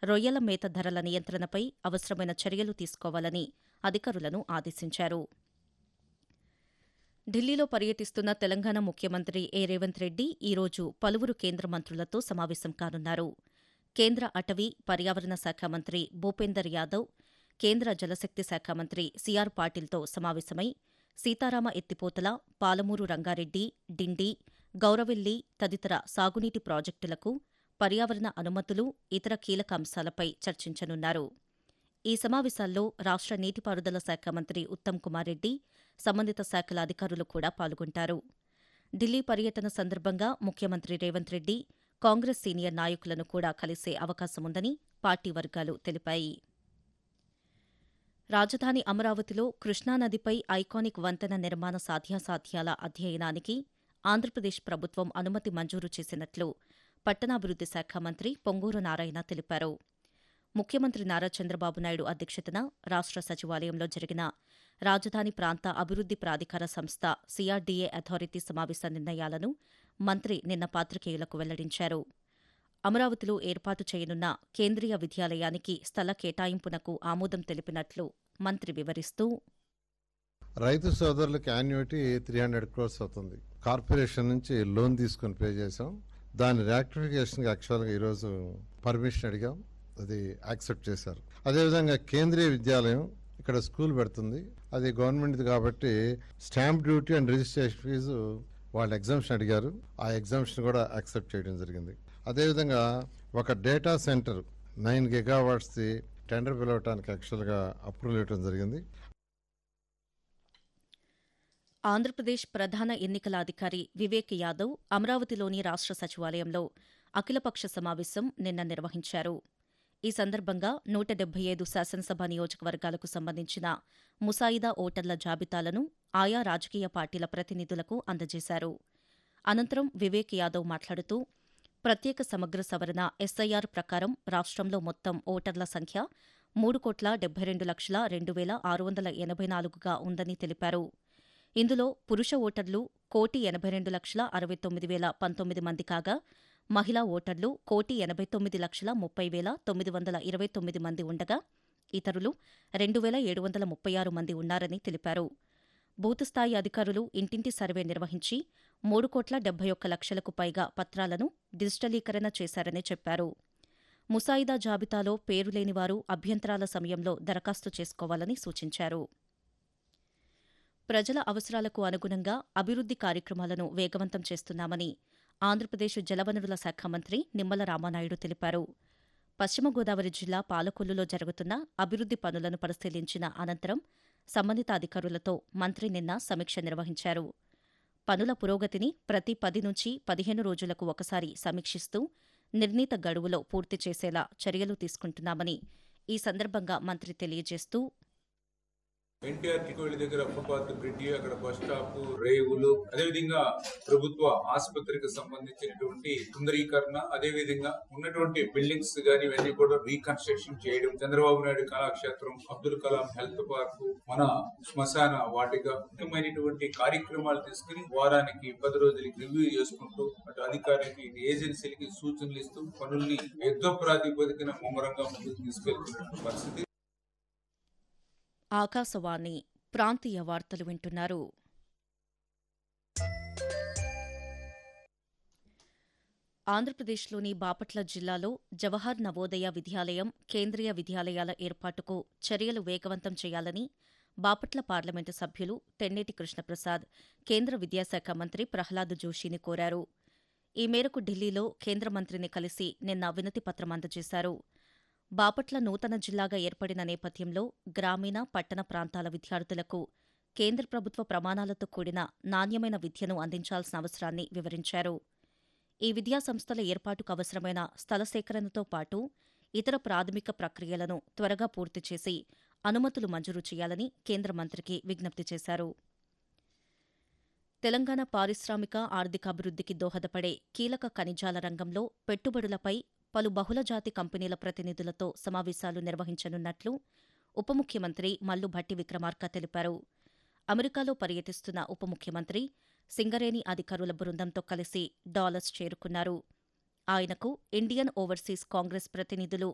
రొయ్యల మేత ధరల నియంత్రణపై అవసరమైన చర్యలు తీసుకోవాలని అధికారులను ఆదేశించారు ఢిల్లీలో పర్యటిస్తున్న తెలంగాణ ముఖ్యమంత్రి ఏ రేవంత్ రెడ్డి ఈరోజు పలువురు కేంద్ర మంత్రులతో సమావేశం కానున్నారు కేంద్ర అటవీ పర్యావరణ శాఖ మంత్రి భూపేందర్ యాదవ్ కేంద్ర జలశక్తి శాఖ మంత్రి సిఆర్ పాటిల్తో సమావేశమై సీతారామ ఎత్తిపోతల పాలమూరు రంగారెడ్డి డిండి గౌరవెల్లి తదితర సాగునీటి ప్రాజెక్టులకు పర్యావరణ అనుమతులు ఇతర కీలక అంశాలపై చర్చించనున్నారు ఈ సమావేశాల్లో రాష్ట్ర నీటిపారుదల శాఖ మంత్రి ఉత్తమ్ కుమార్ రెడ్డి సంబంధిత శాఖల అధికారులు కూడా పాల్గొంటారు ఢిల్లీ పర్యటన సందర్భంగా ముఖ్యమంత్రి రేవంత్ రెడ్డి కాంగ్రెస్ సీనియర్ నాయకులను కూడా కలిసే అవకాశముందని పార్టీ వర్గాలు తెలిపాయి రాజధాని అమరావతిలో కృష్ణానదిపై ఐకానిక్ వంతెన నిర్మాణ సాధ్యాసాధ్యాల అధ్యయనానికి ఆంధ్రప్రదేశ్ ప్రభుత్వం అనుమతి మంజూరు చేసినట్లు పట్టణాభివృద్ది శాఖ మంత్రి పొంగూరు నారాయణ తెలిపారు ముఖ్యమంత్రి నారా చంద్రబాబు నాయుడు అధ్యక్షతన రాష్ట్ర సచివాలయంలో జరిగిన రాజధాని ప్రాంత అభివృద్ది ప్రాధికార సంస్థ సిఆర్డీఏ అథారిటీ సమావేశ నిర్ణయాలను మంత్రి నిన్న పాత్రికేయులకు వెల్లడించారు అమరావతిలో ఏర్పాటు చేయనున్న కేంద్రీయ విద్యాలయానికి స్థల కేటాయింపునకు ఆమోదం తెలిపినట్లు మంత్రి వివరిస్తూ రైతు సోదరులకి యాన్యుటీ త్రీ హండ్రెడ్ క్రోర్స్ అవుతుంది కార్పొరేషన్ నుంచి లోన్ తీసుకొని పే చేసాం దాని రియాక్టిఫికేషన్ యాక్చువల్గా ఈరోజు పర్మిషన్ అడిగాం అది యాక్సెప్ట్ చేశారు అదేవిధంగా కేంద్రీయ విద్యాలయం ఇక్కడ స్కూల్ పెడుతుంది అది గవర్నమెంట్ది కాబట్టి stamp duty and registration fee వాళ్ళు ఎగ్జామ్షన్ అడిగారు ఆ ఎగ్జామ్షన్ కూడా యాక్సెప్ట్ చేయడం జరిగింది అదేవిధంగా ఒక డేటా సెంటర్ నైన్ గిగావాట్స్ది టెండర్ పిలవటానికి యాక్చువల్గా అప్రూవల్ ఇవ్వడం జరిగింది ఆంధ్రప్రదేశ్ ప్రధాన ఎన్నికల అధికారి వివేక్ యాదవ్ అమరావతిలోని రాష్ట్ర సచివాలయంలో అఖిలపక్ష సమావేశం నిన్న నిర్వహించారు ఈ సందర్భంగా నూట డెబ్బై ఐదు శాసనసభ నియోజకవర్గాలకు సంబంధించిన ముసాయిదా ఓటర్ల జాబితాలను ఆయా రాజకీయ పార్టీల ప్రతినిధులకు అందజేశారు అనంతరం వివేక్ యాదవ్ మాట్లాడుతూ ప్రత్యేక సమగ్ర సవరణ ఎస్ఐఆర్ ప్రకారం రాష్ట్రంలో మొత్తం ఓటర్ల సంఖ్య మూడు కోట్ల డెబ్బై రెండు లక్షల రెండు వేల ఆరు వందల ఎనభై నాలుగుగా ఉందని తెలిపారు ఇందులో పురుష ఓటర్లు కోటి ఎనభై రెండు లక్షల అరవై తొమ్మిది వేల పంతొమ్మిది మంది కాగా మహిళా ఓటర్లు కోటి ఎనభై తొమ్మిది లక్షల ముప్పై వేల తొమ్మిది వందల ఇరవై తొమ్మిది మంది ఉండగా ఇతరులు రెండు వేల ఏడు వందల ముప్పై ఆరు మంది ఉన్నారని తెలిపారు బూత్ స్థాయి అధికారులు ఇంటింటి సర్వే నిర్వహించి మూడు కోట్ల డెబ్బై ఒక్క లక్షలకు పైగా పత్రాలను డిజిటలీకరణ చేశారని చెప్పారు ముసాయిదా జాబితాలో పేరు లేనివారు అభ్యంతరాల సమయంలో దరఖాస్తు చేసుకోవాలని సూచించారు ప్రజల అవసరాలకు అనుగుణంగా అభివృద్ది కార్యక్రమాలను వేగవంతం చేస్తున్నామని ఆంధ్రప్రదేశ్ జలవనరుల శాఖ మంత్రి నిమ్మల రామానాయుడు తెలిపారు పశ్చిమ గోదావరి జిల్లా పాలకొల్లులో జరుగుతున్న అభివృద్ది పనులను పరిశీలించిన అనంతరం సంబంధిత అధికారులతో మంత్రి నిన్న సమీక్ష నిర్వహించారు పనుల పురోగతిని ప్రతి పది నుంచి పదిహేను రోజులకు ఒకసారి సమీక్షిస్తూ నిర్ణీత గడువులో పూర్తి చేసేలా చర్యలు తీసుకుంటున్నామని ఈ సందర్భంగా మంత్రి తెలియజేస్తూ ఎన్టీఆర్ టికోళ్ళ దగ్గర ఫుట్పాత్ బ్రిడ్జ్ అక్కడ బస్ స్టాప్ రేవులు అదేవిధంగా ప్రభుత్వ ఆసుపత్రికి సంబంధించినటువంటి సుందరీకరణ అదేవిధంగా ఉన్నటువంటి బిల్డింగ్స్ గాని ఇవన్నీ కూడా రీకన్స్ట్రక్షన్ చేయడం చంద్రబాబు నాయుడు కళాక్షేత్రం అబ్దుల్ కలాం హెల్త్ పార్క్ మన శ్మశాన వాటిగా ముఖ్యమైనటువంటి కార్యక్రమాలు తీసుకుని వారానికి పది రోజులకి రివ్యూ చేసుకుంటూ అటు అధికారులకి ఇటు ఏజెన్సీలకి సూచనలు ఇస్తూ పనుల్ని యుద్ధ ప్రాతిపదికన ముమ్మరంగా ముందుకు తీసుకెళ్తున్న పరిస్థితి ఆకాశవాణి ప్రాంతీయ వార్తలు వింటున్నారు ఆంధ్రప్రదేశ్లోని బాపట్ల జిల్లాలో జవహర్ నవోదయ విద్యాలయం కేంద్రీయ విద్యాలయాల ఏర్పాటుకు చర్యలు వేగవంతం చేయాలని బాపట్ల పార్లమెంటు సభ్యులు తెన్నేటి కృష్ణప్రసాద్ కేంద్ర విద్యాశాఖ మంత్రి ప్రహ్లాద్ జోషిని కోరారు ఈ మేరకు ఢిల్లీలో కేంద్ర మంత్రిని కలిసి నిన్న వినతిపత్రం అందజేశారు బాపట్ల నూతన జిల్లాగా ఏర్పడిన నేపథ్యంలో గ్రామీణ పట్టణ ప్రాంతాల విద్యార్థులకు కేంద్ర ప్రభుత్వ ప్రమాణాలతో కూడిన నాణ్యమైన విద్యను అందించాల్సిన అవసరాన్ని వివరించారు ఈ విద్యా సంస్థల ఏర్పాటుకు అవసరమైన స్థల సేకరణతో పాటు ఇతర ప్రాథమిక ప్రక్రియలను త్వరగా పూర్తి చేసి అనుమతులు మంజూరు చేయాలని కేంద్ర మంత్రికి విజ్ఞప్తి చేశారు తెలంగాణ పారిశ్రామిక ఆర్థికాభివృద్ధికి దోహదపడే కీలక ఖనిజాల రంగంలో పెట్టుబడులపై పలు బహుళజాతి కంపెనీల ప్రతినిధులతో సమావేశాలు నిర్వహించనున్నట్లు ఉప ముఖ్యమంత్రి మల్లు భట్టి విక్రమార్క తెలిపారు అమెరికాలో పర్యటిస్తున్న ఉప ముఖ్యమంత్రి సింగరేణి అధికారుల బృందంతో కలిసి డాలస్ చేరుకున్నారు ఆయనకు ఇండియన్ ఓవర్సీస్ కాంగ్రెస్ ప్రతినిధులు